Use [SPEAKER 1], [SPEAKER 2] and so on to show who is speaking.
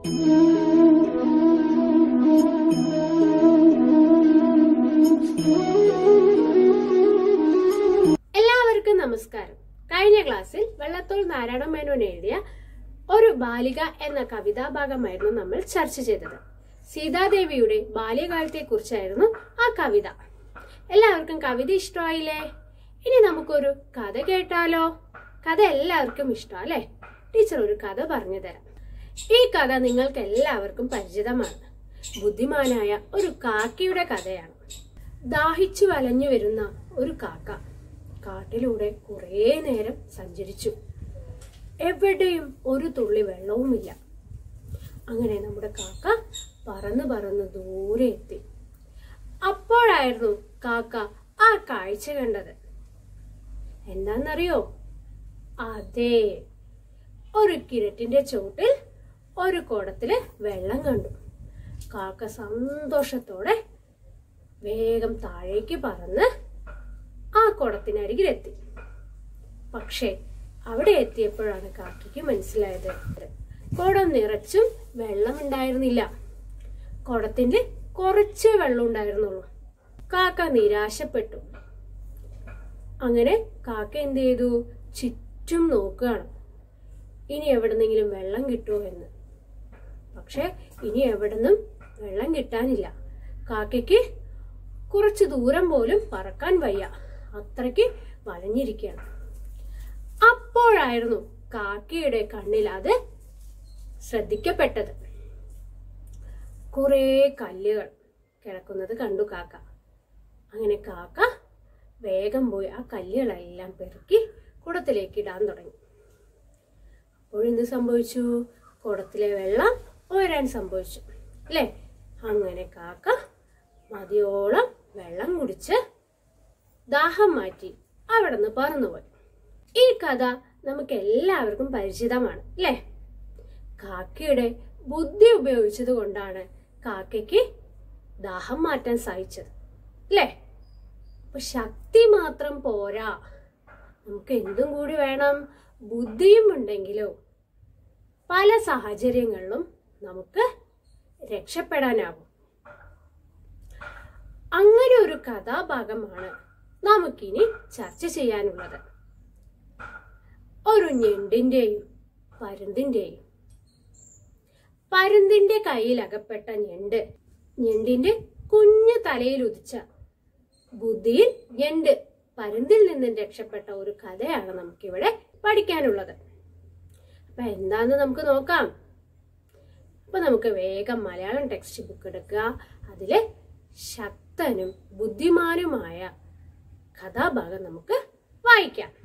[SPEAKER 1] എല്ലാവർക്കും നമസ്കാരം കഴിഞ്ഞ ക്ലാസ്സിൽ വെള്ളത്തോൾ നാരായണ മേനോൻ എഴുതിയ ഒരു ബാലിക എന്ന കവിതാഭാഗമായിരുന്നു നമ്മൾ ചർച്ച ചെയ്തത് സീതാദേവിയുടെ ബാല്യകാലത്തെക്കുറിച്ചായിരുന്നു ആ കവിത എല്ലാവർക്കും കവിത ഇഷ്ടമായില്ലേ ഇനി നമുക്കൊരു കഥ കേട്ടാലോ കഥ എല്ലാവർക്കും ഇഷ്ടം അല്ലേ ടീച്ചർ ഒരു കഥ പറഞ്ഞു തരാം ഈ കഥ നിങ്ങൾക്ക് എല്ലാവർക്കും പരിചിതമാണ് ബുദ്ധിമാനായ ഒരു കാക്കയുടെ കഥയാണ് ദാഹിച്ചു വലഞ്ഞു വരുന്ന ഒരു കാക്ക കാട്ടിലൂടെ കുറേ നേരം സഞ്ചരിച്ചു എവിടെയും ഒരു തുള്ളി വെള്ളവുമില്ല അങ്ങനെ നമ്മുടെ കാക്ക പറന്ന് പറന്ന് ദൂരെ എത്തി അപ്പോഴായിരുന്നു കാക്ക ആ കാഴ്ച കണ്ടത് എന്താന്നറിയോ അതെ ഒരു കിരറ്റിന്റെ ചോട്ടിൽ ഒരു കുടത്തില് വെള്ളം കണ്ടു കാക്ക സന്തോഷത്തോടെ വേഗം താഴേക്ക് പറന്ന് ആ കുടത്തിനരികിലെത്തി പക്ഷേ അവിടെ എത്തിയപ്പോഴാണ് കാക്കയ്ക്ക് മനസ്സിലായത് കുടം നിറച്ചും വെള്ളമുണ്ടായിരുന്നില്ല കുടത്തിന്റെ കുറച്ചേ വെള്ളം ഉണ്ടായിരുന്നുള്ളൂ കാക്ക നിരാശപ്പെട്ടു അങ്ങനെ കാക്ക എന്ത് ചെയ്തു ചുറ്റും നോക്കുകയാണ് ഇനി എവിടെന്നെങ്കിലും വെള്ളം കിട്ടുമോ എന്ന് പക്ഷെ ഇനി എവിടുന്നും വെള്ളം കിട്ടാനില്ല കാക്കയ്ക്ക് കുറച്ച് ദൂരം പോലും പറക്കാൻ വയ്യ അത്രയ്ക്ക് വലഞ്ഞിരിക്കുകയാണ് അപ്പോഴായിരുന്നു കാക്കയുടെ കണ്ണിൽ അത് ശ്രദ്ധിക്കപ്പെട്ടത് കുറേ കല്ലുകൾ കിടക്കുന്നത് കണ്ടു കാക്ക അങ്ങനെ കാക്ക വേഗം പോയി ആ കല്ലുകളെല്ലാം പെറുക്കി കുടത്തിലേക്ക് ഇടാൻ തുടങ്ങി അപ്പോഴെന്ത് സംഭവിച്ചു കുടത്തിലെ വെള്ളം ഉയരാൻ സംഭവിച്ചു അല്ലേ അങ്ങനെ കാക്ക മതിയോളം വെള്ളം കുടിച്ച് ദാഹം മാറ്റി അവിടെ നിന്ന് പറന്നുപോയി ഈ കഥ നമുക്ക് എല്ലാവർക്കും പരിചിതമാണ് അല്ലേ കാക്കയുടെ ബുദ്ധി ഉപയോഗിച്ചത് കൊണ്ടാണ് കാക്കയ്ക്ക് ദാഹം മാറ്റാൻ സാധിച്ചത് അല്ലേ അപ്പൊ ശക്തി മാത്രം പോരാ നമുക്ക് എന്തും കൂടി വേണം ബുദ്ധിയും ഉണ്ടെങ്കിലോ പല സാഹചര്യങ്ങളിലും നമുക്ക് രക്ഷപ്പെടാനാവും അങ്ങനെ ഒരു കഥാഭാഗമാണ് നമുക്കിനി ചർച്ച ചെയ്യാനുള്ളത് ഒരു ഞെണ്ടിന്റെയും പരുന്തിന്റെയും പരുന്തിന്റെ കയ്യിൽ അകപ്പെട്ട ഞണ്ട് ഞണ്ടിന്റെ കുഞ്ഞു തലയിൽ ഉദിച്ച ബുദ്ധിയിൽ ഞണ്ട് പരുന്തിൽ നിന്നും രക്ഷപ്പെട്ട ഒരു കഥയാണ് നമുക്കിവിടെ പഠിക്കാനുള്ളത് അപ്പൊ എന്താന്ന് നമുക്ക് നോക്കാം അപ്പൊ നമുക്ക് വേഗം മലയാളം ടെക്സ്റ്റ് ബുക്ക് എടുക്കുക അതിലെ ശക്തനും ബുദ്ധിമാനുമായ കഥാഭാഗം നമുക്ക് വായിക്കാം